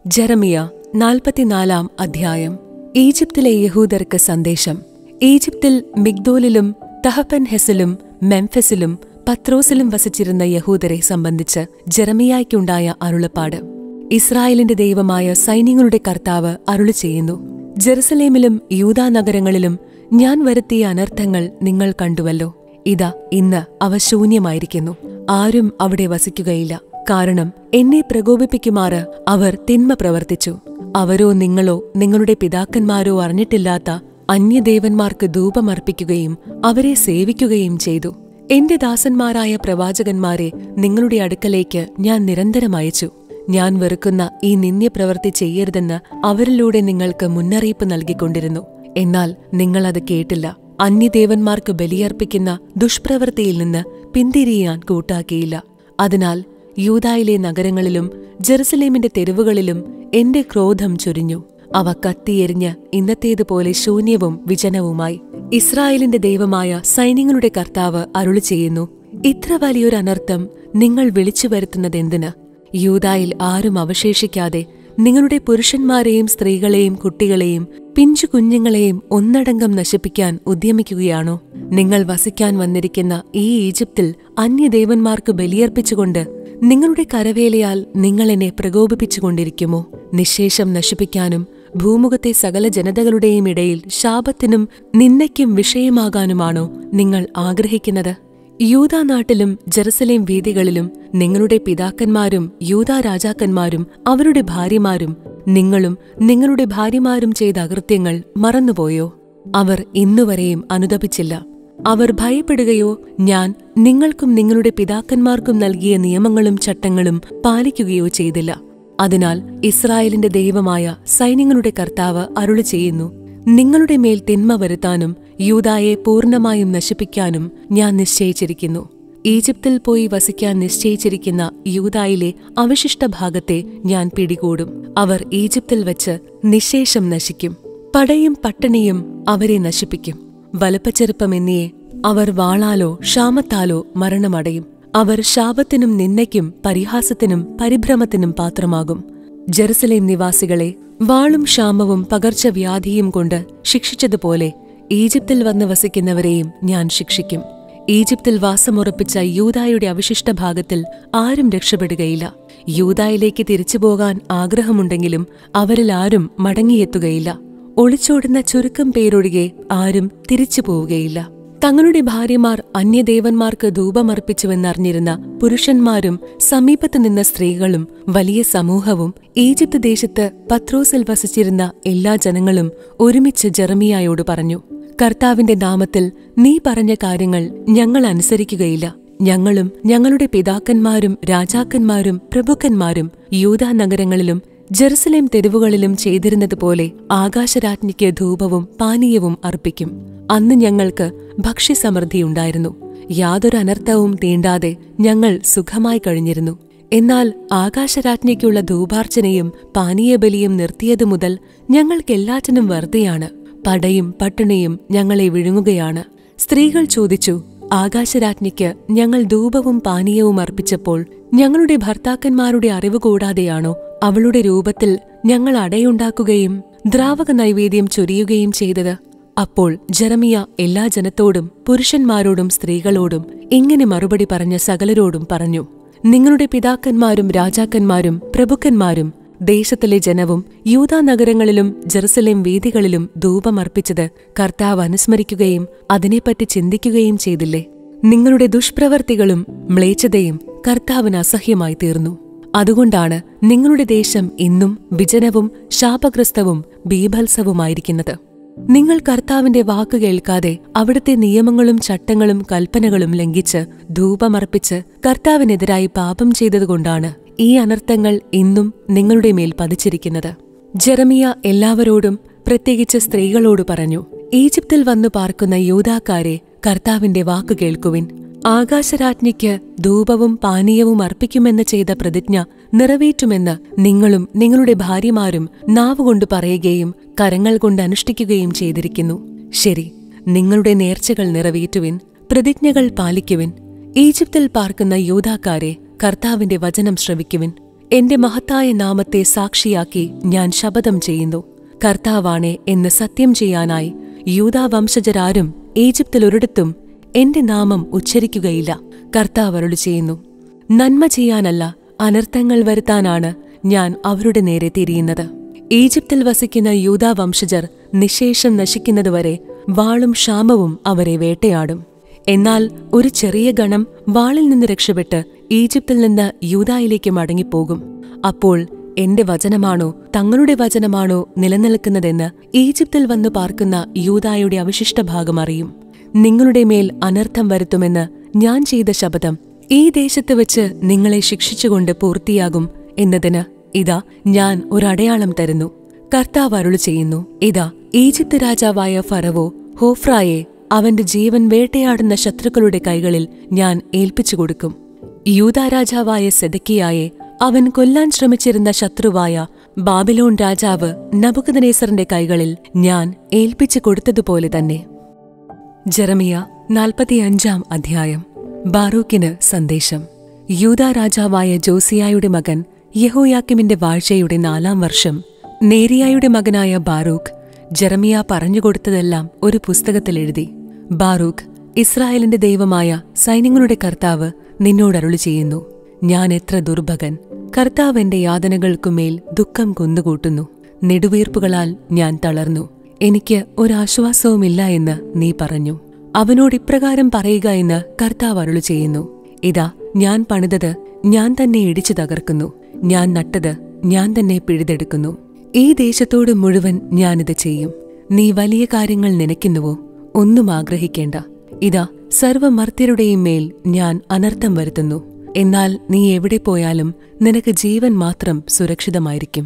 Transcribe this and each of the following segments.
ജെറമിയ നാൽപ്പത്തിനാലാം അധ്യായം ഈജിപ്തിലെ യഹൂദർക്ക് സന്ദേശം ഈജിപ്തിൽ മിഗ്ദോലിലും തഹപ്പൻ ഹെസിലും മെംഫസിലും പത്രോസിലും വസിച്ചിരുന്ന യഹൂദരെ സംബന്ധിച്ച് ജെറമിയായ്ക്കുണ്ടായ അരുളപ്പാട് ഇസ്രായേലിന്റെ ദൈവമായ സൈന്യങ്ങളുടെ കർത്താവ് അരുളി ചെയ്യുന്നു ജെറുസലേമിലും യൂദാ നഗരങ്ങളിലും ഞാൻ വരുത്തിയ അനർത്ഥങ്ങൾ നിങ്ങൾ കണ്ടുവല്ലോ ഇതാ ഇന്ന് അവ ശൂന്യമായിരിക്കുന്നു ആരും അവിടെ വസിക്കുകയില്ല കാരണം എന്നെ പ്രകോപിപ്പിക്കുമാറ് അവർ തിന്മ പ്രവർത്തിച്ചു അവരോ നിങ്ങളോ നിങ്ങളുടെ പിതാക്കന്മാരോ അറിഞ്ഞിട്ടില്ലാത്ത അന്യദേവന്മാർക്ക് ധൂപമർപ്പിക്കുകയും അവരെ സേവിക്കുകയും ചെയ്തു എന്റെ ദാസന്മാരായ പ്രവാചകന്മാരെ നിങ്ങളുടെ അടുക്കലേക്ക് ഞാൻ നിരന്തരം അയച്ചു ഞാൻ വെറുക്കുന്ന ഈ നിന്ദ്യപ്രവൃത്തി ചെയ്യരുതെന്ന് അവരിലൂടെ നിങ്ങൾക്ക് മുന്നറിയിപ്പ് നൽകിക്കൊണ്ടിരുന്നു എന്നാൽ നിങ്ങളത് കേട്ടില്ല അന്യദേവന്മാർക്ക് ബലിയർപ്പിക്കുന്ന ദുഷ്പ്രവൃത്തിയിൽ നിന്ന് പിന്തിരിയാൻ കൂട്ടാക്കിയില്ല അതിനാൽ യൂതായിലെ നഗരങ്ങളിലും ജെറുസലേമിന്റെ തെരുവുകളിലും എന്റെ ക്രോധം ചൊരിഞ്ഞു അവ കത്തിയെരിഞ്ഞ് ഇന്നത്തേതുപോലെ ശൂന്യവും വിജനവുമായി ഇസ്രായേലിന്റെ ദൈവമായ സൈന്യങ്ങളുടെ കർത്താവ് അരുളി ചെയ്യുന്നു ഇത്ര വലിയൊരു അനർത്ഥം നിങ്ങൾ വിളിച്ചു വരുത്തുന്നതെന്തിന് യൂതായിൽ ആരും അവശേഷിക്കാതെ നിങ്ങളുടെ പുരുഷന്മാരെയും സ്ത്രീകളെയും കുട്ടികളെയും പിഞ്ചു കുഞ്ഞുങ്ങളെയും ഒന്നടങ്കം നശിപ്പിക്കാൻ ഉദ്യമിക്കുകയാണോ നിങ്ങൾ വസിക്കാൻ വന്നിരിക്കുന്ന ഈ ഈജിപ്തിൽ അന്യദേവന്മാർക്ക് ബലിയർപ്പിച്ചുകൊണ്ട് നിങ്ങളുടെ കരവേലയാൽ നിങ്ങൾ എന്നെ പ്രകോപിപ്പിച്ചുകൊണ്ടിരിക്കുമോ നിശേഷം നശിപ്പിക്കാനും ഭൂമുഖത്തെ സകല ജനതകളുടെയും ഇടയിൽ ശാപത്തിനും നിന്ദയ്ക്കും വിഷയമാകാനുമാണോ നിങ്ങൾ ആഗ്രഹിക്കുന്നത് യൂതാ നാട്ടിലും ജെറുസലേം വീതികളിലും നിങ്ങളുടെ പിതാക്കന്മാരും യൂതാ രാജാക്കന്മാരും അവരുടെ ഭാര്യമാരും നിങ്ങളും നിങ്ങളുടെ ഭാര്യമാരും ചെയ്ത അകൃത്യങ്ങൾ മറന്നുപോയോ അവർ ഇന്നുവരെയും അനുദപിച്ചില്ല അവർ ഭയപ്പെടുകയോ ഞാൻ നിങ്ങൾക്കും നിങ്ങളുടെ പിതാക്കന്മാർക്കും നൽകിയ നിയമങ്ങളും ചട്ടങ്ങളും പാലിക്കുകയോ ചെയ്തില്ല അതിനാൽ ഇസ്രായേലിന്റെ ദൈവമായ സൈന്യങ്ങളുടെ കർത്താവ് അരുളി ചെയ്യുന്നു നിങ്ങളുടെ മേൽ തിന്മ വരുത്താനും യൂതായെ പൂർണ്ണമായും നശിപ്പിക്കാനും ഞാൻ നിശ്ചയിച്ചിരിക്കുന്നു ഈജിപ്തിൽ പോയി വസിക്കാൻ നിശ്ചയിച്ചിരിക്കുന്ന യൂതായിലെ അവശിഷ്ട ഭാഗത്തെ ഞാൻ പിടികൂടും അവർ ഈജിപ്തിൽ വച്ച് നിശേഷം നശിക്കും പടയും പട്ടിണിയും അവരെ നശിപ്പിക്കും വലപ്പച്ചെറുപ്പമെന്നിയെ അവർ വാളാലോ ക്ഷാമത്താലോ മരണമടയും അവർ ശാപത്തിനും നിന്ദയ്ക്കും പരിഹാസത്തിനും പരിഭ്രമത്തിനും പാത്രമാകും ജെറുസലേം നിവാസികളെ വാളും ക്ഷാമവും പകർച്ചവ്യാധിയും കൊണ്ട് ശിക്ഷിച്ചതുപോലെ ഈജിപ്തിൽ വന്ന് വസിക്കുന്നവരെയും ഞാൻ ശിക്ഷിക്കും ഈജിപ്തിൽ വാസമുറപ്പിച്ച യൂതായുടെ അവശിഷ്ട ഭാഗത്തിൽ ആരും രക്ഷപ്പെടുകയില്ല യൂതായിലേക്ക് തിരിച്ചുപോകാൻ ആഗ്രഹമുണ്ടെങ്കിലും അവരിൽ ആരും മടങ്ങിയെത്തുകയില്ല ഒളിച്ചോടുന്ന ചുരുക്കം പേരൊഴികെ ആരും തിരിച്ചു പോവുകയില്ല തങ്ങളുടെ ഭാര്യമാർ അന്യദേവന്മാർക്ക് ധൂപമർപ്പിച്ചുവെന്നറിഞ്ഞിരുന്ന പുരുഷന്മാരും സമീപത്ത് നിന്ന സ്ത്രീകളും വലിയ സമൂഹവും ഈജിപ്ത് ദേശത്ത് പത്രോസിൽ വസിച്ചിരുന്ന എല്ലാ ജനങ്ങളും ഒരുമിച്ച് ജെറമിയായോട് പറഞ്ഞു കർത്താവിന്റെ നാമത്തിൽ നീ പറഞ്ഞ കാര്യങ്ങൾ ഞങ്ങൾ അനുസരിക്കുകയില്ല ഞങ്ങളും ഞങ്ങളുടെ പിതാക്കന്മാരും രാജാക്കന്മാരും പ്രഭുക്കന്മാരും യൂതാ നഗരങ്ങളിലും ജെറുസലേം തെരുവുകളിലും ചെയ്തിരുന്നതുപോലെ ആകാശരാജ്ഞിക്ക് ധൂപവും പാനീയവും അർപ്പിക്കും അന്ന് ഞങ്ങൾക്ക് ഭക്ഷ്യസമൃദ്ധിയുണ്ടായിരുന്നു യാതൊരു അനർത്ഥവും തീണ്ടാതെ ഞങ്ങൾ സുഖമായി കഴിഞ്ഞിരുന്നു എന്നാൽ ആകാശരാജ്ഞിക്കുള്ള ധൂപാർച്ചനയും പാനീയബലിയും നിർത്തിയതു മുതൽ ഞങ്ങൾക്കെല്ലാറ്റിനും വെറുതെയാണ് പടയും പട്ടിണിയും ഞങ്ങളെ വിഴുങ്ങുകയാണ് സ്ത്രീകൾ ചോദിച്ചു ആകാശരാജ്ഞിക്ക് ഞങ്ങൾ ധൂപവും പാനീയവും അർപ്പിച്ചപ്പോൾ ഞങ്ങളുടെ ഭർത്താക്കന്മാരുടെ അറിവ് കൂടാതെയാണോ അവളുടെ രൂപത്തിൽ ഞങ്ങൾ അടയുണ്ടാക്കുകയും ദ്രാവക നൈവേദ്യം ചൊരിയുകയും ചെയ്തത് അപ്പോൾ ജെറമിയ എല്ലാ ജനത്തോടും പുരുഷന്മാരോടും സ്ത്രീകളോടും ഇങ്ങനെ മറുപടി പറഞ്ഞ സകലരോടും പറഞ്ഞു നിങ്ങളുടെ പിതാക്കന്മാരും രാജാക്കന്മാരും പ്രഭുക്കന്മാരും ദേശത്തിലെ ജനവും യൂതാ നഗരങ്ങളിലും ജെറുസലേം വീതികളിലും ധൂപമർപ്പിച്ചത് കർത്താവ് അനുസ്മരിക്കുകയും അതിനെപ്പറ്റി ചിന്തിക്കുകയും ചെയ്തില്ലേ നിങ്ങളുടെ ദുഷ്പ്രവർത്തികളും മ്ലേച്ഛതയും കർത്താവിന് അസഹ്യമായി തീർന്നു അതുകൊണ്ടാണ് നിങ്ങളുടെ ദേശം ഇന്നും വിജനവും ശാപഗ്രസ്തവും ബീഭത്സവുമായിരിക്കുന്നത് നിങ്ങൾ കർത്താവിന്റെ വാക്ക് കേൾക്കാതെ അവിടുത്തെ നിയമങ്ങളും ചട്ടങ്ങളും കൽപ്പനകളും ലംഘിച്ച് ധൂപമർപ്പിച്ച് കർത്താവിനെതിരായി പാപം ചെയ്തതുകൊണ്ടാണ് ഈ അനർത്ഥങ്ങൾ ഇന്നും നിങ്ങളുടെ മേൽ പതിച്ചിരിക്കുന്നത് ജെറമിയ എല്ലാവരോടും പ്രത്യേകിച്ച് സ്ത്രീകളോട് പറഞ്ഞു ഈജിപ്തിൽ വന്നു പാർക്കുന്ന യൂതാക്കാരെ കർത്താവിന്റെ വാക്ക് കേൾക്കുവിൻ ആകാശരാജ്ഞിക്ക് ധൂപവും പാനീയവും അർപ്പിക്കുമെന്ന് ചെയ്ത പ്രതിജ്ഞ നിറവേറ്റുമെന്ന് നിങ്ങളും നിങ്ങളുടെ ഭാര്യമാരും നാവുകൊണ്ട് പറയുകയും കരങ്ങൾ കൊണ്ട് അനുഷ്ഠിക്കുകയും ചെയ്തിരിക്കുന്നു ശരി നിങ്ങളുടെ നേർച്ചകൾ നിറവേറ്റുവിൻ പ്രതിജ്ഞകൾ പാലിക്കുവിൻ ഈജിപ്തിൽ പാർക്കുന്ന യൂതാക്കാരെ കർത്താവിന്റെ വചനം ശ്രവിക്കുവിൻ എന്റെ മഹത്തായ നാമത്തെ സാക്ഷിയാക്കി ഞാൻ ശപഥം ചെയ്യുന്നു കർത്താവാണെ എന്ന് സത്യം ചെയ്യാനായി യൂതാവംശജരാരും ഈജിപ്തിൽ ഒരിടത്തും എന്റെ നാമം ഉച്ചരിക്കുകയില്ല കർത്താവ് അരുളി ചെയ്യുന്നു നന്മ ചെയ്യാനല്ല അനർത്ഥങ്ങൾ വരുത്താനാണ് ഞാൻ അവരുടെ നേരെ തിരിയുന്നത് ഈജിപ്തിൽ വസിക്കുന്ന യൂതാവംശജർ നിശേഷം നശിക്കുന്നതുവരെ വാളും ക്ഷാമവും അവരെ വേട്ടയാടും എന്നാൽ ഒരു ചെറിയ ഗണം വാളിൽ നിന്ന് രക്ഷപ്പെട്ട് ഈജിപ്തിൽ നിന്ന് യൂതായിലേക്ക് മടങ്ങിപ്പോകും അപ്പോൾ എന്റെ വചനമാണോ തങ്ങളുടെ വചനമാണോ നിലനിൽക്കുന്നതെന്ന് ഈജിപ്തിൽ വന്നു പാർക്കുന്ന യൂതായുടെ അവശിഷ്ട ഭാഗം അറിയും നിങ്ങളുടെ മേൽ അനർത്ഥം വരുത്തുമെന്ന് ഞാൻ ചെയ്ത ശപഥം ഈ ദേശത്ത് വെച്ച് നിങ്ങളെ ശിക്ഷിച്ചുകൊണ്ട് പൂർത്തിയാകും എന്നതിന് ഇതാ ഞാൻ ഒരടയാളം തരുന്നു കർത്താവ് അരുളു ചെയ്യുന്നു ഇതാ ഈജിപ്ത് രാജാവായ ഫറവോ ഹോഫ്രായെ അവന്റെ ജീവൻ വേട്ടയാടുന്ന ശത്രുക്കളുടെ കൈകളിൽ ഞാൻ ഏൽപ്പിച്ചു കൊടുക്കും യൂതാ രാജാവായ സെദക്കിയായെ അവൻ കൊല്ലാൻ ശ്രമിച്ചിരുന്ന ശത്രുവായ ബാബിലോൺ രാജാവ് നബുക്കദനേസറിന്റെ കൈകളിൽ ഞാൻ ഏൽപ്പിച്ചു കൊടുത്തതുപോലെ തന്നെ ജെറമിയ നാൽപ്പത്തിയഞ്ചാം അധ്യായം ബാറൂക്കിന് സന്ദേശം യൂദാ രാജാവായ ജോസിയായുടെ മകൻ യഹോയാക്കിമിന്റെ വാഴ്ചയുടെ നാലാം വർഷം നേരിയായുടെ മകനായ ബാറൂഖ് ജെറമിയ പറഞ്ഞുകൊടുത്തതെല്ലാം ഒരു പുസ്തകത്തിൽ എഴുതി ബാറൂഖ് ഇസ്രായേലിന്റെ ദൈവമായ സൈന്യങ്ങളുടെ കർത്താവ് നിന്നോടരുളി ചെയ്യുന്നു ഞാൻ എത്ര ദുർഭകൻ കർത്താവ് എന്റെ യാതനകൾക്കുമേൽ ദുഃഖം കുന്നുകൂട്ടുന്നു നെടുവീർപ്പുകളാൽ ഞാൻ തളർന്നു എനിക്ക് ഒരാശ്വാസവുമില്ല എന്ന് നീ പറഞ്ഞു അവനോട് ഇപ്രകാരം പറയുക എന്ന് കർത്താവ് അരുളു ചെയ്യുന്നു ഇതാ ഞാൻ പണിതത് ഞാൻ തന്നെ ഇടിച്ചു തകർക്കുന്നു ഞാൻ നട്ടത് ഞാൻ തന്നെ പിഴുതെടുക്കുന്നു ഈ ദേശത്തോട് മുഴുവൻ ഞാനിത് ചെയ്യും നീ വലിയ കാര്യങ്ങൾ നനയ്ക്കുന്നുവോ ഒന്നും ആഗ്രഹിക്കേണ്ട ഇതാ സർവമർത്യരുടെയും മേൽ ഞാൻ അനർത്ഥം വരുത്തുന്നു എന്നാൽ നീ എവിടെ പോയാലും നിനക്ക് ജീവൻ മാത്രം സുരക്ഷിതമായിരിക്കും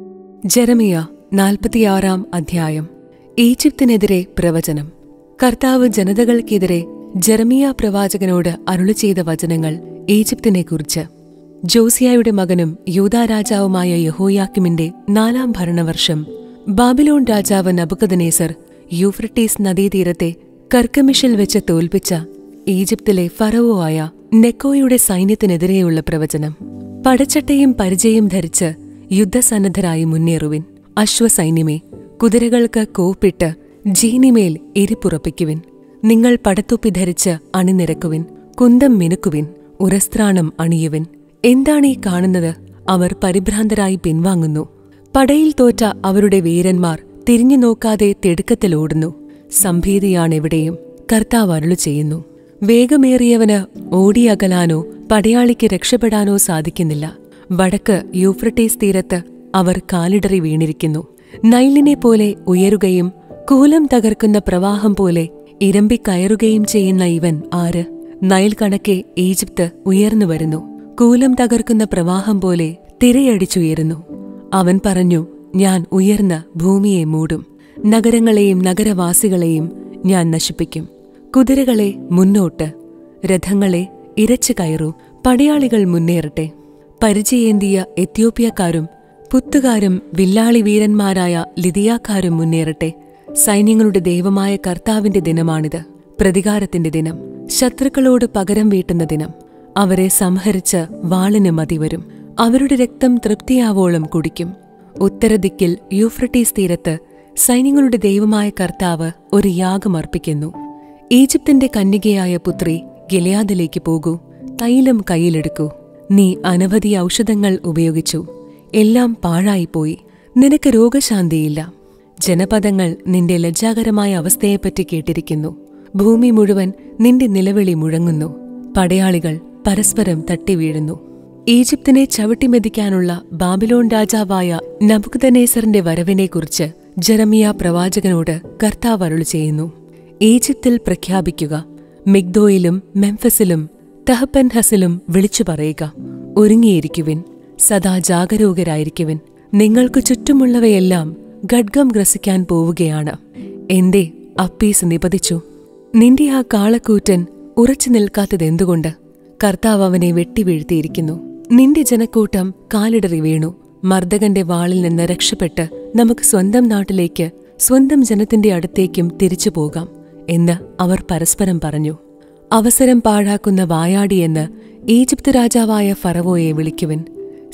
ജെറമിയ നാൽപ്പത്തിയാറാം അധ്യായം ഈജിപ്തിനെതിരെ പ്രവചനം കർത്താവ് ജനതകൾക്കെതിരെ ജെറമിയ പ്രവാചകനോട് അരുളി ചെയ്ത വചനങ്ങൾ ഈജിപ്തിനെക്കുറിച്ച് ജോസിയായുടെ മകനും യൂദാ രാജാവുമായ യഹോയാക്കിമിന്റെ നാലാം ഭരണവർഷം ബാബിലോൺ രാജാവ് നബുക്കദനേസർ യൂഫ്രട്ടീസ് നദീതീരത്തെ കർക്കമിഷിൽ വെച്ച് തോൽപ്പിച്ച ഈജിപ്തിലെ ഫറവോ ആയ നെക്കോയുടെ സൈന്യത്തിനെതിരെയുള്ള പ്രവചനം പടച്ചട്ടയും പരിചയം ധരിച്ച് യുദ്ധസന്നദ്ധരായി മുന്നേറുവിൻ അശ്വസൈന്യമേ കുതിരകൾക്ക് കോപ്പിട്ട് ജീനിമേൽ എരിപ്പുറപ്പിക്കുവിൻ നിങ്ങൾ പടത്തൊപ്പി ധരിച്ച് അണിനിരക്കുവിൻ കുന്തം മിനുക്കുവിൻ ഉരസ്ത്രാണം അണിയുവിൻ എന്താണീ കാണുന്നത് അവർ പരിഭ്രാന്തരായി പിൻവാങ്ങുന്നു പടയിൽ തോറ്റ അവരുടെ വീരന്മാർ തിരിഞ്ഞു നോക്കാതെ തിടുക്കത്തിലോടുന്നു സംഭീതിയാണെവിടെയും കർത്താവ് അരുളു ചെയ്യുന്നു വേഗമേറിയവന് ഓടിയകലാനോ പടയാളിക്ക് രക്ഷപ്പെടാനോ സാധിക്കുന്നില്ല വടക്ക് യൂഫ്രട്ടീസ് തീരത്ത് അവർ കാലിടറി വീണിരിക്കുന്നു നൈലിനെ പോലെ ഉയരുകയും കൂലം തകർക്കുന്ന പ്രവാഹം പോലെ ഇരമ്പിക്കയറുകയും ചെയ്യുന്ന ഇവൻ ആര് നൈൽ കണക്കെ ഈജിപ്ത് ഉയർന്നു വരുന്നു കൂലം തകർക്കുന്ന പ്രവാഹം പോലെ തിരയടിച്ചുയരുന്നു അവൻ പറഞ്ഞു ഞാൻ ഉയർന്ന ഭൂമിയെ മൂടും നഗരങ്ങളെയും നഗരവാസികളെയും ഞാൻ നശിപ്പിക്കും കുതിരകളെ മുന്നോട്ട് രഥങ്ങളെ ഇരച്ചു കയറൂ പടയാളികൾ മുന്നേറട്ടെ പരിചയേന്തിയ എത്യോപ്യക്കാരും പുത്തുകാരും വില്ലാളി വീരന്മാരായ ലിതിയാക്കാരും മുന്നേറട്ടെ സൈന്യങ്ങളുടെ ദൈവമായ കർത്താവിന്റെ ദിനമാണിത് പ്രതികാരത്തിന്റെ ദിനം ശത്രുക്കളോട് പകരം വീട്ടുന്ന ദിനം അവരെ സംഹരിച്ച് വാളിന് മതിവരും അവരുടെ രക്തം തൃപ്തിയാവോളം കുടിക്കും ഉത്തരദിക്കിൽ യൂഫ്രട്ടീസ് തീരത്ത് സൈന്യങ്ങളുടെ ദൈവമായ കർത്താവ് ഒരു യാഗമർപ്പിക്കുന്നു ഈജിപ്തിന്റെ കന്യകയായ പുത്രി ഗിലയാദിലേക്ക് പോകൂ തൈലം കയ്യിലെടുക്കൂ നീ അനവധി ഔഷധങ്ങൾ ഉപയോഗിച്ചു എല്ലാം പാഴായിപ്പോയി നിനക്ക് രോഗശാന്തിയില്ല ജനപദങ്ങൾ നിന്റെ ലജ്ജാകരമായ അവസ്ഥയെപ്പറ്റി കേട്ടിരിക്കുന്നു ഭൂമി മുഴുവൻ നിന്റെ നിലവിളി മുഴങ്ങുന്നു പടയാളികൾ പരസ്പരം തട്ടിവീഴുന്നു ഈജിപ്തിനെ ചവിട്ടിമെതിക്കാനുള്ള ബാബിലോൺ രാജാവായ നബുക്ദനേസറിന്റെ വരവിനെക്കുറിച്ച് ജെറമിയ പ്രവാചകനോട് കർത്താവ് അരുളി ചെയ്യുന്നു ഈജിപ്തിൽ പ്രഖ്യാപിക്കുക മിഗ്ദോയിലും മെംഫസിലും തഹപ്പൻഹസിലും വിളിച്ചു പറയുക ഒരുങ്ങിയിരിക്കുവിൻ സദാ ജാഗരൂകരായിരിക്കുവിൻ നിങ്ങൾക്ക് ചുറ്റുമുള്ളവയെല്ലാം ഖഡ്ഗം ഗ്രസിക്കാൻ പോവുകയാണ് എന്റെ അപ്പീസ് നിപതിച്ചു നിന്റെ ആ കാളക്കൂറ്റൻ ഉറച്ചു നിൽക്കാത്തതെന്തുകൊണ്ട് കർത്താവ് അവനെ വെട്ടിവീഴ്ത്തിയിരിക്കുന്നു നിന്റെ ജനക്കൂട്ടം കാലിടറി വീണു മർദ്ദകന്റെ വാളിൽ നിന്ന് രക്ഷപ്പെട്ട് നമുക്ക് സ്വന്തം നാട്ടിലേക്ക് സ്വന്തം ജനത്തിന്റെ അടുത്തേക്കും തിരിച്ചു പോകാം എന്ന് അവർ പരസ്പരം പറഞ്ഞു അവസരം പാഴാക്കുന്ന വായാടിയെന്ന് ഈജിപ്ത് രാജാവായ ഫറവോയെ വിളിക്കുവിൻ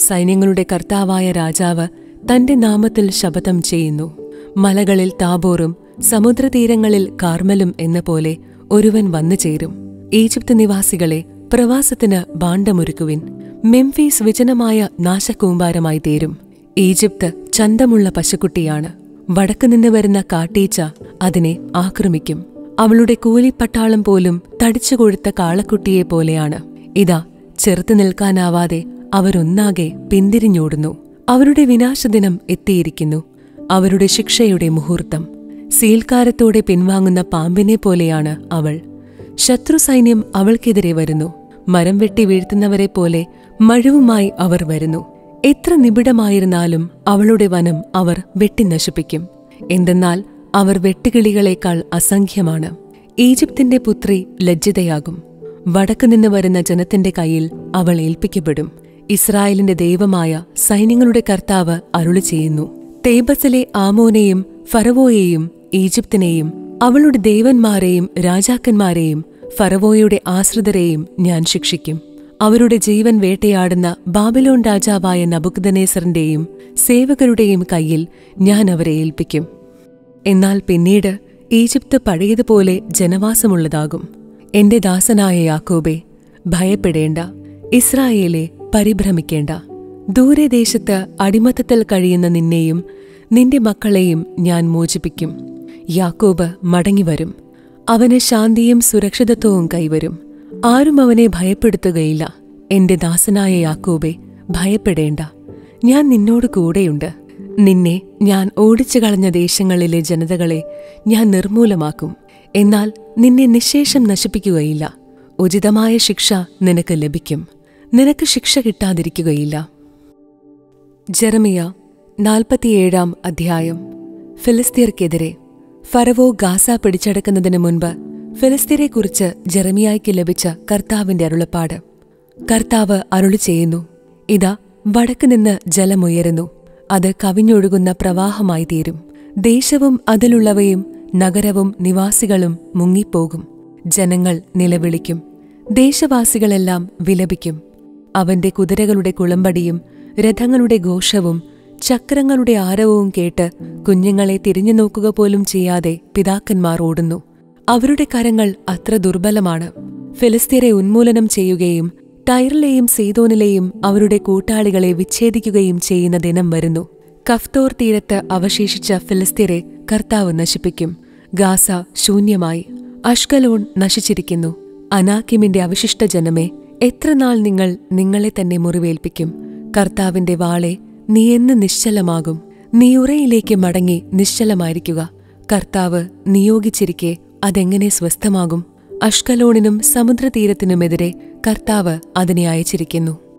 സൈന്യങ്ങളുടെ കർത്താവായ രാജാവ് തന്റെ നാമത്തിൽ ശപഥം ചെയ്യുന്നു മലകളിൽ താബോറും സമുദ്രതീരങ്ങളിൽ കാർമലും എന്ന പോലെ ഒരുവൻ വന്നു ചേരും ഈജിപ്ത് നിവാസികളെ പ്രവാസത്തിന് ബാണ്ഡമൊരുക്കുവിൻ മെംഫീസ് വിജനമായ നാശകൂമ്പാരമായി തീരും ഈജിപ്ത് ചന്തമുള്ള പശുക്കുട്ടിയാണ് വടക്കുനിന്ന് വരുന്ന കാട്ടീച്ച അതിനെ ആക്രമിക്കും അവളുടെ കൂലിപ്പട്ടാളം പോലും തടിച്ചുകൊഴുത്ത കാളക്കുട്ടിയെ പോലെയാണ് ഇതാ ചെറുത്തു നിൽക്കാനാവാതെ അവരൊന്നാകെ പിന്തിരിഞ്ഞോടുന്നു അവരുടെ വിനാശദിനം എത്തിയിരിക്കുന്നു അവരുടെ ശിക്ഷയുടെ മുഹൂർത്തം സീൽക്കാരത്തോടെ പിൻവാങ്ങുന്ന പാമ്പിനെ പോലെയാണ് അവൾ ശത്രുസൈന്യം അവൾക്കെതിരെ വരുന്നു മരം വെട്ടി വീഴ്ത്തുന്നവരെ പോലെ മഴുവുമായി അവർ വരുന്നു എത്ര നിബിഡമായിരുന്നാലും അവളുടെ വനം അവർ വെട്ടിനശിപ്പിക്കും എന്തെന്നാൽ അവർ വെട്ടുകിളികളേക്കാൾ അസംഖ്യമാണ് ഈജിപ്തിന്റെ പുത്രി ലജ്ജിതയാകും വടക്കുനിന്ന് വരുന്ന ജനത്തിന്റെ കയ്യിൽ അവൾ ഏൽപ്പിക്കപ്പെടും ഇസ്രായേലിന്റെ ദൈവമായ സൈന്യങ്ങളുടെ കർത്താവ് അരുളി ചെയ്യുന്നു തേബസിലെ ആമോനെയും ഫറവോയെയും ഈജിപ്തിനെയും അവളുടെ ദേവന്മാരെയും രാജാക്കന്മാരെയും ഫറവോയുടെ ആശ്രിതരെയും ഞാൻ ശിക്ഷിക്കും അവരുടെ ജീവൻ വേട്ടയാടുന്ന ബാബിലോൺ രാജാവായ നബുക്ദനേസറിന്റെയും സേവകരുടെയും കയ്യിൽ ഞാൻ അവരെ ഏൽപ്പിക്കും എന്നാൽ പിന്നീട് ഈജിപ്ത് പഴയതുപോലെ ജനവാസമുള്ളതാകും എന്റെ ദാസനായ യാക്കോബെ ഭയപ്പെടേണ്ട ഇസ്രായേലെ പരിഭ്രമിക്കേണ്ട ദൂരദേശത്ത് അടിമത്തത്തിൽ കഴിയുന്ന നിന്നെയും നിന്റെ മക്കളെയും ഞാൻ മോചിപ്പിക്കും യാക്കോബ് മടങ്ങിവരും അവന് ശാന്തിയും സുരക്ഷിതത്വവും കൈവരും ആരും അവനെ ഭയപ്പെടുത്തുകയില്ല എന്റെ ദാസനായ യാക്കോബെ ഭയപ്പെടേണ്ട ഞാൻ നിന്നോട് കൂടെയുണ്ട് നിന്നെ ഞാൻ ഓടിച്ചു കളഞ്ഞ ദേശങ്ങളിലെ ജനതകളെ ഞാൻ നിർമൂലമാക്കും എന്നാൽ നിന്നെ നിശേഷം നശിപ്പിക്കുകയില്ല ഉചിതമായ ശിക്ഷ നിനക്ക് ലഭിക്കും നിനക്ക് ശിക്ഷ കിട്ടാതിരിക്കുകയില്ല ജെറമിയ നാൽപ്പത്തിയേഴാം അധ്യായം ഫിലിസ്തീർക്കെതിരെ ഫറവോ ഗാസ പിടിച്ചടക്കുന്നതിന് മുൻപ് ഫിലിസ്തീനെക്കുറിച്ച് ജെറമിയായ്ക്ക് ലഭിച്ച കർത്താവിന്റെ അരുളപ്പാട് കർത്താവ് അരുളി ചെയ്യുന്നു ഇതാ വടക്ക് നിന്ന് ജലമുയരുന്നു അത് കവിഞ്ഞൊഴുകുന്ന പ്രവാഹമായി തീരും ദേശവും അതിലുള്ളവയും നഗരവും നിവാസികളും മുങ്ങിപ്പോകും ജനങ്ങൾ നിലവിളിക്കും ദേശവാസികളെല്ലാം വിലപിക്കും അവന്റെ കുതിരകളുടെ കുളമ്പടിയും രഥങ്ങളുടെ ഘോഷവും ചക്രങ്ങളുടെ ആരവവും കേട്ട് കുഞ്ഞുങ്ങളെ തിരിഞ്ഞു നോക്കുക പോലും ചെയ്യാതെ പിതാക്കന്മാർ ഓടുന്നു അവരുടെ കരങ്ങൾ അത്ര ദുർബലമാണ് ഫിലിസ്തീനെ ഉന്മൂലനം ചെയ്യുകയും ടൈറിലെയും സീതോനിലെയും അവരുടെ കൂട്ടാളികളെ വിച്ഛേദിക്കുകയും ചെയ്യുന്ന ദിനം വരുന്നു കഫ്തോർ തീരത്ത് അവശേഷിച്ച ഫിലിസ്തീനെ കർത്താവ് നശിപ്പിക്കും ഗാസ ശൂന്യമായി അഷ്കലോൺ നശിച്ചിരിക്കുന്നു അനാക്കിമിന്റെ അവശിഷ്ട ജനമേ എത്രനാൾ നിങ്ങൾ നിങ്ങളെ തന്നെ മുറിവേൽപ്പിക്കും കർത്താവിന്റെ വാളെ നീ എന്ന് നിശ്ചലമാകും നീ ഉറയിലേക്ക് മടങ്ങി നിശ്ചലമായിരിക്കുക കർത്താവ് നിയോഗിച്ചിരിക്കെ അതെങ്ങനെ സ്വസ്ഥമാകും അഷ്കലോണിനും സമുദ്രതീരത്തിനുമെതിരെ കർത്താവ് അതിനെ അയച്ചിരിക്കുന്നു